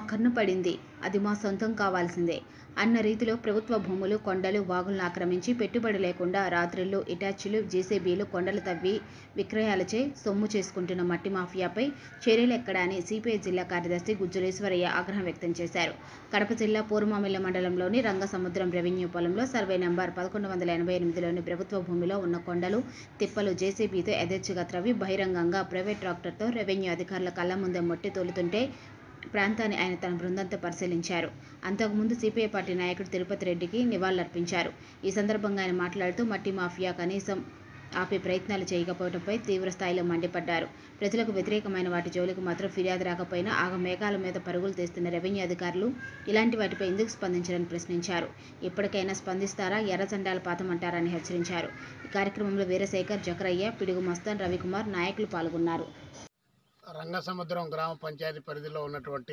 కన్ను పడింది అది మా సొంతం కావాల్సిందే అన్న రీతిలో ప్రభుత్వ భూములు కొండలు వాగులను ఆక్రమించి పెట్టుబడి లేకుండా రాత్రిళ్లు ఇటాచీలు జేసీబీలు కొండలు తవ్వి విక్రయాలచే సొమ్ము చేసుకుంటున్న మట్టి మాఫియాపై చర్యలు ఎక్కడాని సిపిఐ జిల్లా కార్యదర్శి గుజ్జులేశ్వరయ్య ఆగ్రహం వ్యక్తం చేశారు కడప జిల్లా పూర్వమామిళ్ల మండలంలోని రంగసముద్రం రెవెన్యూ పొలంలో సర్వే నంబర్ పదకొండు వందల ఎనభై ఎనిమిదిలోని ప్రభుత్వ భూమిలో ఉన్న కొండలు తిప్పలు జేసీబీతో యథేచ్ఛగా త్రవ్వి బహిరంగంగా ప్రైవేట్ ట్రాక్టర్తో రెవెన్యూ అధికారుల కళ్ల ముందే మట్టి తోలుతుంటే ప్రాంతాన్ని ఆయన తన బృందంతో పరిశీలించారు అంతకుముందు సిపిఐ పార్టీ నాయకుడు తిరుపతి రెడ్డికి నివాళులర్పించారు ఈ సందర్భంగా ఆయన మాట్లాడుతూ మట్టి మాఫియా కనీసం ఆపే ప్రయత్నాలు చేయకపోవడంపై తీవ్ర స్థాయిలో మండిపడ్డారు ప్రజలకు వ్యతిరేకమైన వాటి జోలికి మాత్రం ఫిర్యాదు రాకపోయినా ఆగ మేఘాల మీద పరుగులు తీస్తున్న రెవెన్యూ అధికారులు ఇలాంటి వాటిపై ఎందుకు స్పందించరని ప్రశ్నించారు ఇప్పటికైనా స్పందిస్తారా ఎర్రజెండాలు పాతమంటారని హెచ్చరించారు ఈ కార్యక్రమంలో వీరశేఖర్ జకరయ్య పిడుగు మస్తాన్ రవికుమార్ నాయకులు పాల్గొన్నారు రంగసముద్రం గ్రామ పంచాయతీ పరిధిలో ఉన్నటువంటి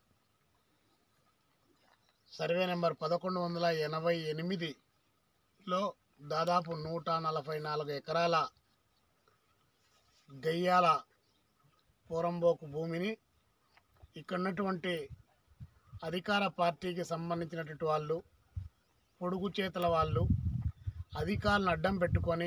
సర్వే నెంబర్ పదకొండు వందల ఎనభై ఎనిమిదిలో దాదాపు నూట నలభై నాలుగు ఎకరాల గయ్యాల పోరంబోకు భూమిని ఇక్కడ ఉన్నటువంటి అధికార పార్టీకి సంబంధించినటువంటి వాళ్ళు పొడుగు చేతుల వాళ్ళు అధికారులను అడ్డం పెట్టుకొని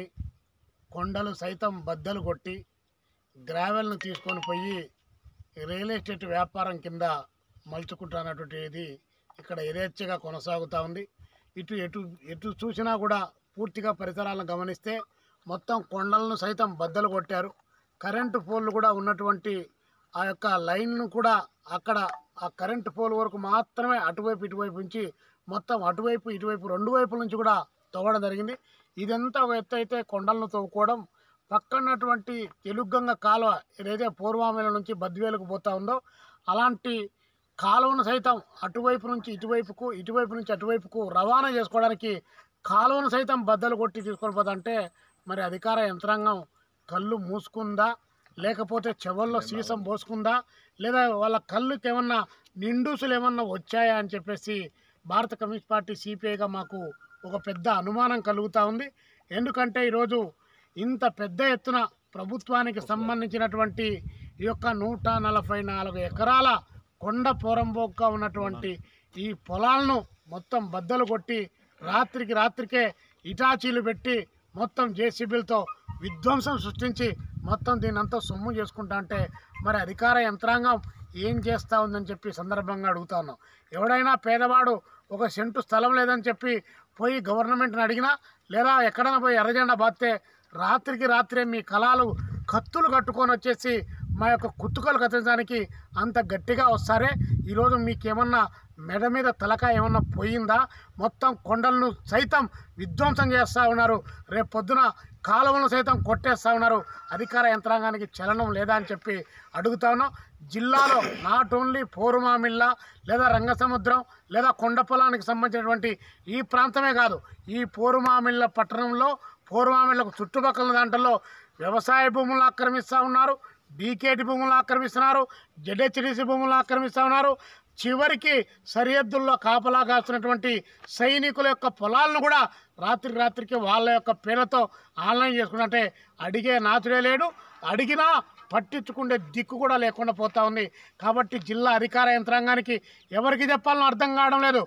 కొండలు సైతం బద్దలు కొట్టి గ్రావెల్ను తీసుకొని పోయి రియల్ ఎస్టేట్ వ్యాపారం కింద మలుచుకుంటున్నటువంటిది ఇక్కడ యథేచ్ఛగా కొనసాగుతూ ఉంది ఇటు ఎటు ఎటు చూసినా కూడా పూర్తిగా పరిసరాలను గమనిస్తే మొత్తం కొండలను సైతం బద్దలు కొట్టారు కరెంటు పోల్లు కూడా ఉన్నటువంటి ఆ యొక్క లైన్ను కూడా అక్కడ ఆ కరెంటు పోల్ వరకు మాత్రమే అటువైపు ఇటువైపు నుంచి మొత్తం అటువైపు ఇటువైపు రెండు వైపుల నుంచి కూడా తవ్వడం జరిగింది ఇదంతా ఒక ఎత్తు అయితే కొండలను తవ్వుకోవడం పక్కనటువంటి తెలుగంగ కాలువ ఏదైతే పూర్వామిల నుంచి బద్వేలకు పోతా ఉందో అలాంటి కాలువను సైతం అటువైపు నుంచి ఇటువైపుకు ఇటువైపు నుంచి అటువైపుకు రవాణా చేసుకోవడానికి కాలువను సైతం బద్దలు కొట్టి తీసుకొని పోతుంటే మరి అధికార యంత్రాంగం కళ్ళు మూసుకుందా లేకపోతే చెవుల్లో సీసం పోసుకుందా లేదా వాళ్ళ కళ్ళుకి ఏమన్నా నిండూసులు ఏమన్నా వచ్చాయా అని చెప్పేసి భారత కమ్యూనిస్ట్ పార్టీ సిపిఐగా మాకు ఒక పెద్ద అనుమానం కలుగుతూ ఉంది ఎందుకంటే ఈరోజు ఇంత పెద్ద ఎత్తున ప్రభుత్వానికి సంబంధించినటువంటి ఈ యొక్క నూట నలభై నాలుగు ఎకరాల కొండ పోరంబోగ్గా ఉన్నటువంటి ఈ పొలాలను మొత్తం బద్దలు కొట్టి రాత్రికి రాత్రికే ఇటాచీలు పెట్టి మొత్తం జేసీబీలతో విధ్వంసం సృష్టించి మొత్తం దీన్ని అంతా సొమ్ము చేసుకుంటా అంటే మరి అధికార యంత్రాంగం ఏం చేస్తూ ఉందని చెప్పి సందర్భంగా అడుగుతా ఉన్నాం ఎవడైనా పేదవాడు ఒక సెంటు స్థలం లేదని చెప్పి పోయి గవర్నమెంట్ని అడిగినా లేదా ఎక్కడైనా పోయి ఎర్రజెండా బాస్తే రాత్రికి రాత్రే మీ కళాలు కత్తులు కట్టుకొని వచ్చేసి మా యొక్క కుత్తుకలు కత్తించడానికి అంత గట్టిగా వస్తారే ఈరోజు మీకేమన్నా మెడ మీద తలక ఏమన్నా పోయిందా మొత్తం కొండలను సైతం విధ్వంసం చేస్తూ ఉన్నారు రేపు పొద్దున కాలువలను సైతం కొట్టేస్తూ ఉన్నారు అధికార యంత్రాంగానికి చలనం లేదా అని చెప్పి అడుగుతా ఉన్నాం జిల్లాలో నాట్ ఓన్లీ పోరుమామిళ్ళ లేదా రంగసముద్రం లేదా కొండ పొలానికి సంబంధించినటువంటి ఈ ప్రాంతమే కాదు ఈ పోరుమామిళ్ళ పట్టణంలో పూర్వమిళ్లకు చుట్టుపక్కల దాంట్లో వ్యవసాయ భూములను ఆక్రమిస్తూ ఉన్నారు డీకేటి భూములను ఆక్రమిస్తున్నారు జెడ్హెచ్డిసి భూములను ఆక్రమిస్తూ ఉన్నారు చివరికి సరిహద్దుల్లో కాపలా కాస్తున్నటువంటి సైనికుల యొక్క పొలాలను కూడా రాత్రి రాత్రికి వాళ్ళ యొక్క పేర్లతో ఆన్లైన్ చేసుకున్నట్టే అడిగే నాతుడే లేడు అడిగినా పట్టించుకునే దిక్కు కూడా లేకుండా పోతా ఉంది కాబట్టి జిల్లా అధికార యంత్రాంగానికి ఎవరికి చెప్పాలనో అర్థం కావడం లేదు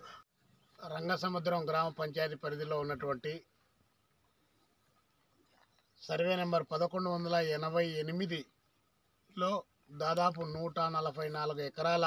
రంగసముద్రం గ్రామ పంచాయతీ పరిధిలో ఉన్నటువంటి సర్వే నెంబర్ పదకొండు వందల ఎనభై ఎనిమిదిలో దాదాపు నూట నలభై నాలుగు ఎకరాల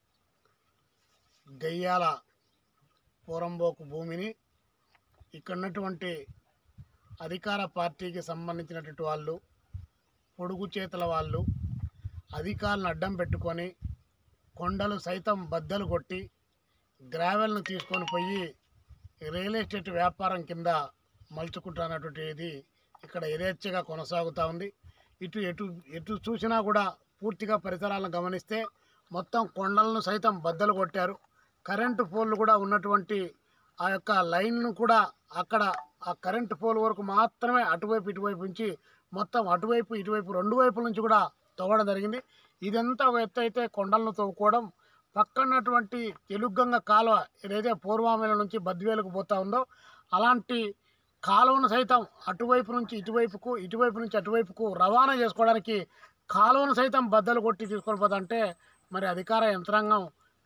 గయ్యాల పోరంబోకు భూమిని ఇక్కడ ఉన్నటువంటి అధికార పార్టీకి సంబంధించినటువంటి వాళ్ళు పొడుగు చేతుల వాళ్ళు అధికారులను అడ్డం పెట్టుకొని కొండలు సైతం బద్దలు కొట్టి గ్రావెల్ను తీసుకొని పోయి రియల్ ఎస్టేట్ వ్యాపారం కింద మలుచుకుంటున్నటువంటిది ఇక్కడ యథేచ్ఛగా కొనసాగుతూ ఉంది ఇటు ఎటు ఎటు చూసినా కూడా పూర్తిగా పరిసరాలను గమనిస్తే మొత్తం కొండలను సైతం బద్దలు కొట్టారు కరెంటు పోల్లు కూడా ఉన్నటువంటి ఆ యొక్క లైన్ను కూడా అక్కడ ఆ కరెంటు పోల్ వరకు మాత్రమే అటువైపు ఇటువైపు నుంచి మొత్తం అటువైపు ఇటువైపు రెండు వైపుల నుంచి కూడా తవ్వడం జరిగింది ఇదంతా ఒక ఎత్తు అయితే కొండలను తవ్వుకోవడం పక్కనటువంటి తెలుగంగ కాలువ ఏదైతే పూర్వామిల నుంచి బద్వేలకు పోతా ఉందో అలాంటి కాలువను సైతం అటువైపు నుంచి ఇటువైపుకు ఇటువైపు నుంచి అటువైపుకు రవాణా చేసుకోవడానికి కాలువను సైతం బద్దలు కొట్టి తీసుకొని పోతుంటే మరి అధికార యంత్రాంగం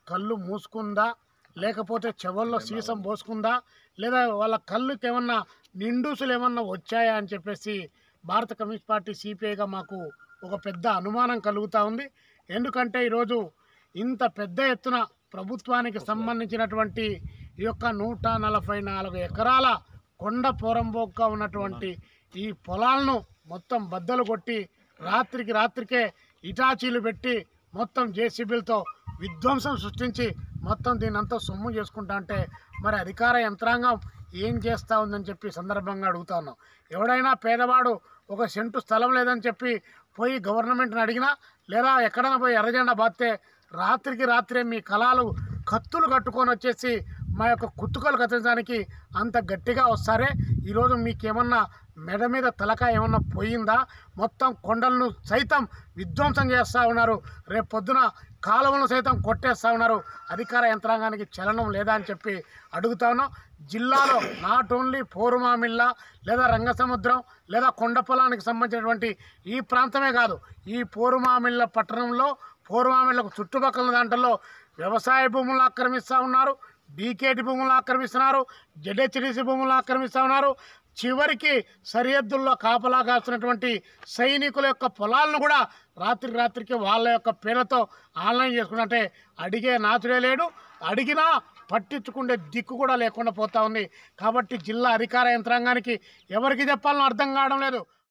కళ్ళు మూసుకుందా లేకపోతే చెవుల్లో సీసం పోసుకుందా లేదా వాళ్ళ కళ్ళుకి ఏమన్నా నిండూసులు ఏమన్నా వచ్చాయా అని చెప్పేసి భారత కమ్యూనిస్ట్ పార్టీ సిపిఐగా మాకు ఒక పెద్ద అనుమానం కలుగుతూ ఉంది ఎందుకంటే ఈరోజు ఇంత పెద్ద ఎత్తున ప్రభుత్వానికి సంబంధించినటువంటి ఈ యొక్క నూట నలభై నాలుగు ఎకరాల కొండ పోరంబోక్గా ఉన్నటువంటి ఈ పొలాలను మొత్తం బద్దలు కొట్టి రాత్రికి రాత్రికే ఇటాచీలు పెట్టి మొత్తం జేసీబీలతో విధ్వంసం సృష్టించి మొత్తం దీన్ని అంతా సొమ్ము చేసుకుంటా అంటే మరి అధికార యంత్రాంగం ఏం చేస్తూ ఉందని చెప్పి సందర్భంగా అడుగుతా ఉన్నాం ఎవడైనా పేదవాడు ఒక సెంటు స్థలం లేదని చెప్పి పోయి గవర్నమెంట్ని అడిగినా లేదా ఎక్కడైనా పోయి ఎర్రజెండా బాస్తే రాత్రికి రాత్రే మీ కళాలు కత్తులు కట్టుకొని వచ్చేసి మా యొక్క కుత్తుకలు కత్తించడానికి అంత గట్టిగా వస్తారే ఈరోజు మీకేమన్నా మెడ మీద తలక ఏమన్నా పోయిందా మొత్తం కొండలను సైతం విధ్వంసం చేస్తూ ఉన్నారు రేపు పొద్దున కాలువలను సైతం కొట్టేస్తూ ఉన్నారు అధికార యంత్రాంగానికి చలనం లేదా అని చెప్పి అడుగుతా ఉన్నాం జిల్లాలో నాట్ ఓన్లీ పోరుమామిళ్ళ లేదా రంగసముద్రం లేదా కొండ పొలానికి సంబంధించినటువంటి ఈ ప్రాంతమే కాదు ఈ పోరుమామిళ్ళ పట్టణంలో పూర్వమిళ్లకు చుట్టుపక్కల దాంట్లో వ్యవసాయ భూములను ఆక్రమిస్తూ ఉన్నారు బీకేటి భూములను ఆక్రమిస్తున్నారు జడ్హెచ్డిసి భూములను ఆక్రమిస్తూ ఉన్నారు చివరికి సరిహద్దుల్లో కాపలా కాస్తున్నటువంటి సైనికుల యొక్క పొలాలను కూడా రాత్రి రాత్రికి వాళ్ళ యొక్క పేర్లతో ఆన్లైన్ చేసుకుంటే అడిగే నాచుడే లేడు అడిగినా పట్టించుకునే దిక్కు కూడా లేకుండా పోతా ఉంది కాబట్టి జిల్లా అధికార యంత్రాంగానికి ఎవరికి చెప్పాలనో అర్థం కావడం లేదు